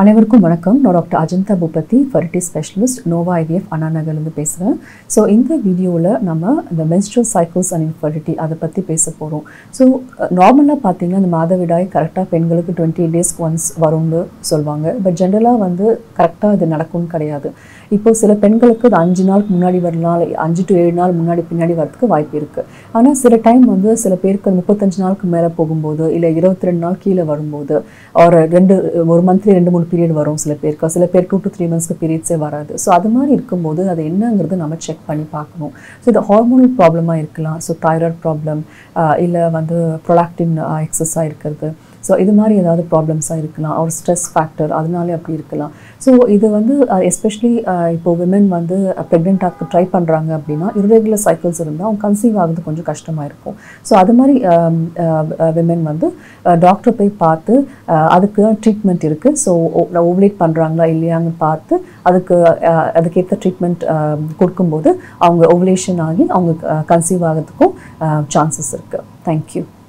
அனைவருக்கும் வணக்கம் நான் doctor Ajantha Boopathi fertility specialist Nova IVF அண்ணா நகர்லேருந்து பேசுகிறேன் ஸோ இந்த வீடியோவில் நம்ம இந்த menstrual cycles அண்ட் infertility அதை பற்றி பேச போகிறோம் ஸோ நார்மலாக பார்த்தீங்கன்னா இந்த மாதவிடாய் கரெக்டாக பெண்களுக்கு டுவெண்ட்டி டேஸ்க்கு ஒன்ஸ் வரும்னு சொல்லுவாங்க பட் ஜென்ரலாக வந்து கரெக்டாக இது நடக்கும்னு கிடையாது இப்போ சில பெண்களுக்கு அது அஞ்சு நாளுக்கு முன்னாடி வரலாம் இல்லை அஞ்சு டு ஏழு நாள் முன்னாடி பின்னாடி வரதுக்கு வாய்ப்பு இருக்குது ஆனால் சில டைம் வந்து சில பேருக்கு அது முப்பத்தஞ்சு நாளுக்கு மேலே போகும்போது இல்லை இருபத்தி ரெண்டு நாள் கீழே வரும்போது ஒரு ரெண்டு ஒரு மந்த்லி ரெண்டு மூணு பீரியட் வரும் சில பேருக்கு சில பேர் டூ டு த்ரீ மந்த்ஸ்க்கு பீரியட்ஸே வராது ஸோ அது மாதிரி இருக்கும்போது அது என்னங்கிறது நம்ம செக் பண்ணி பார்க்கணும் ஸோ இது ஹார்மோனல் ப்ராப்ளமாக இருக்கலாம் ஸோ தைராய்டு ப்ராப்ளம் இல்லை வந்து ப்ரொலாக்டின் எக்ஸஸாக இருக்கிறது ஸோ இது மாதிரி ஏதாவது ப்ராப்ளம்ஸாக இருக்கலாம் ஒரு ஸ்ட்ரெஸ் ஃபேக்டர் அதனாலே அப்படி இருக்கலாம் ஸோ இது வந்து எஸ்பெஷலி இப்போ விமன் வந்து ப்ரெக்னென்ட்டாக ட்ரை பண்ணுறாங்க அப்படின்னா irregular சைக்கிள்ஸ் இருந்தால் அவங்க கன்சீவ் ஆகுறது கொஞ்சம் கஷ்டமாக இருக்கும் ஸோ அது மாதிரி விமன் வந்து டாக்டர் போய் பார்த்து அஹ், அதுக்கு ட்ரீட்மெண்ட் இருக்குது ஸோ ஓவலேட் பண்ணுறாங்களா இல்லையான்னு பார்த்து அதுக்கு அஹ், அதுக்கேற்ற ட்ரீட்மெண்ட் கொடுக்கும்போது அவங்க ஓவலேஷன் ஆகி அவங்க கன்சீவ் ஆகிறதுக்கும் சான்சஸ் இருக்குது தேங்க்யூ